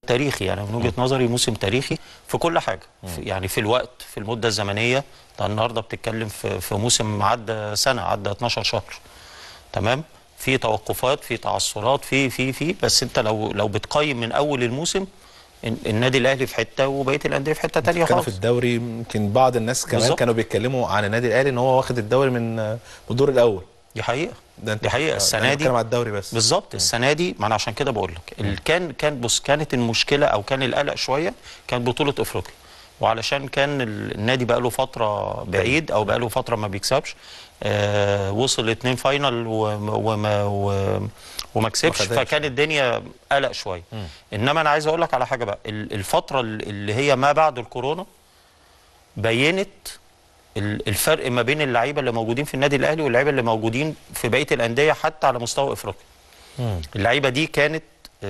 تاريخي يعني من وجهه نظري موسم تاريخي في كل حاجه في يعني في الوقت في المده الزمنيه ده النهارده بتتكلم في في موسم عدى سنه عدى 12 شهر تمام في توقفات في تعثرات في في في بس انت لو لو بتقيم من اول الموسم ال- النادي الاهلي في حته وبقيه الانديه في حته تانية كانوا في خالص الدوري يمكن بعض الناس كمان بالظبط. كانوا بيتكلموا عن النادي الاهلي ان هو واخد الدوري من من الدور الاول دي حقيقه ده انت دي حقيقه آه، السنه أنا دي بتكلم على الدوري بس بالظبط السنه دي ما انا عشان كده بقول لك ال- كان كان بص كانت المشكله او كان القلق شويه كانت بطوله افريقيا وعلشان كان ال- النادي بقى له فتره بعيد او بقى له فتره ما بيكسبش آه وصل لاثنين فاينل وما وما و- وما كسبش ما خدهاش. فكان الدنيا قلق شويه انما انا عايز اقول لك على حاجه بقى ال- الفتره ال- اللي هي ما بعد الكورونا بينت ال- الفرق ما بين اللعيبه اللي موجودين في النادي الاهلي واللعيبه اللي موجودين في بقيه الانديه حتى على مستوى افريقيا اللعيبه دي كانت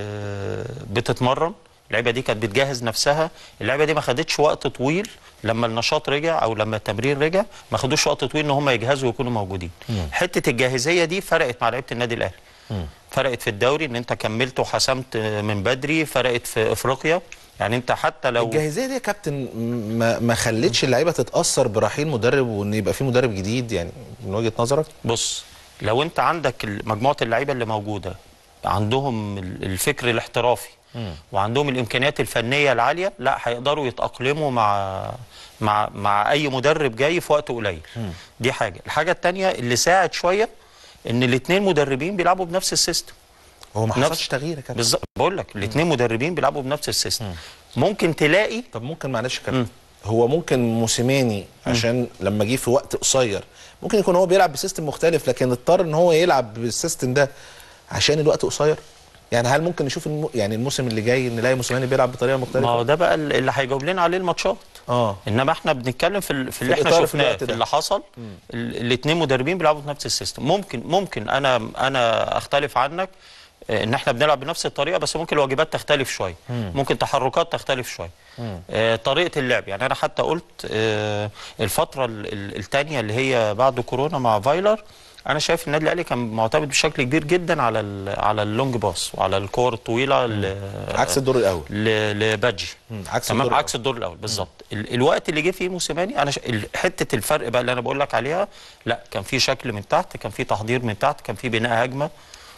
آه، بتتمرن اللعيبه دي كانت بتجهز نفسها اللعيبه دي ما خدتش وقت طويل لما النشاط رجع او لما التمرين رجع ما خدوش وقت طويل ان هم يجهزوا ويكونوا موجودين حته الجاهزيه دي فرقت مع لعيبه النادي الاهلي فرقت في الدوري ان انت كملت وحسمت من بدري فرقت في افريقيا يعني انت حتى لو الجاهزيه دي يا كابتن ما ما خلتش اللعيبه تتاثر برحيل مدرب وان يبقى في مدرب جديد يعني من وجهه نظرك بص لو انت عندك ال- مجموعه اللعيبه اللي موجوده عندهم ال- الفكر الاحترافي وعندهم الامكانيات الفنيه العاليه لا هيقدروا يتاقلموا مع مع مع اي مدرب جاي في وقت قليل دي حاجه الحاجه الثانيه اللي ساعد شويه ان الاثنين مدربين بيلعبوا بنفس السيستم هو ما نفس- حصلش تغيير يا كابتن بالظبط بقول لك الاثنين مدربين بيلعبوا بنفس السيستم ممكن تلاقي طب ممكن معلش يا كابتن هو ممكن موسيماني عشان لما جه في وقت قصير ممكن يكون هو بيلعب بسيستم مختلف لكن اضطر ان هو يلعب بالسيستم ده عشان الوقت قصير يعني هل ممكن نشوف الم... يعني الموسم اللي جاي نلاقي موسيماني بيلعب بطريقه ما مختلفه هو ده بقى ال- اللي هيجاوب لنا عليه الماتشات اه انما احنا بنتكلم في, ال- في اللي احنا الإطار في شفناه الوقت في, ده. اللي حصل الاثنين مدربين بيلعبوا بنفس السيستم ممكن ممكن انا انا اختلف عنك آه، ان احنا بنلعب بنفس الطريقه بس ممكن الواجبات تختلف شويه ممكن تحركات تختلف شويه آه، طريقه اللعب يعني انا حتى قلت آه، الفتره الثانيه اللي هي بعد كورونا مع فايلر انا شايف النادي الاهلي كان معتمد بشكل كبير جدا على ال على اللونج باص وعلى الكور الطويله ل- عكس الدور الاول ل- لبادجي مم، عكس تمام الدور عكس الدور الاول بالظبط ال- الوقت اللي جه فيه موسيماني انا ش... ال- حته الفرق بقى اللي انا بقول لك عليها لا كان في شكل من تحت كان في تحضير من تحت كان في بناء هجمه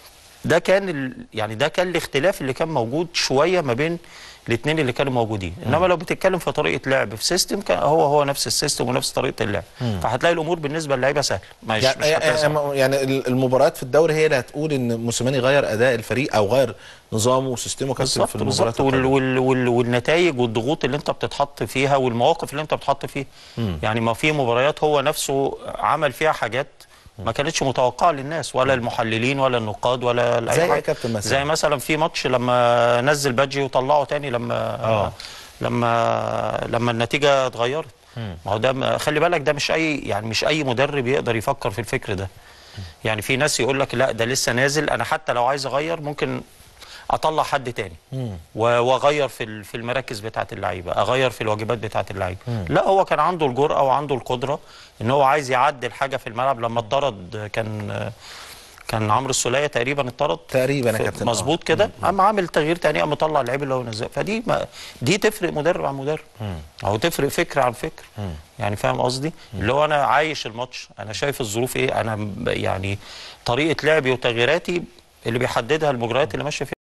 ده كان ال... يعني ده كان الاختلاف اللي كان موجود شويه ما بين الاثنين اللي كانوا موجودين انما لو بتتكلم في طريقه لعب في سيستم كان هو هو نفس السيستم ونفس طريقه اللعب فهتلاقي الامور بالنسبه للعيبه سهله مش يعني, مش هتلاقي صعب. يعني, يعني المباريات في الدوري هي اللي هتقول ان موسيماني غير اداء الفريق او غير نظامه وسيستمه كابتن في بالظبط المباريات بالظبط وال القادمة. وال وال والنتائج والضغوط اللي انت بتتحط فيها والمواقف اللي انت بتتحط فيها يعني ما في مباريات هو نفسه عمل فيها حاجات ما كانتش متوقعه للناس ولا المحللين ولا النقاد ولا اي زي ايه حاجه يا كابتن مثلا؟ زي مثلا في ماتش لما نزل بادجي وطلعه تاني لما آه. لما لما النتيجه اتغيرت ما هو ده م- خلي بالك ده مش اي يعني مش اي مدرب يقدر يفكر في الفكر ده يعني في ناس يقول لك لا ده لسه نازل انا حتى لو عايز اغير ممكن اطلع حد تاني و- واغير في ال- في المراكز بتاعه اللعيبه اغير في الواجبات بتاعه اللعيبه لا هو كان عنده الجرأه وعنده القدره ان هو عايز يعدل حاجه في الملعب لما اتطرد كان كان عمرو السوليه تقريبا اتطرد تقريبا يا في- كابتن، آه. مظبوط كده قام عامل تغيير تاني قام مطلع اللعيب اللي هو نزل فدي ما دي تفرق مدرب عن مدرب او تفرق فكر عن فكر يعني فاهم قصدي اللي هو انا عايش الماتش انا شايف الظروف ايه انا ب- يعني طريقه لعبي وتغييراتي اللي بيحددها المجريات اللي ماشيه فيها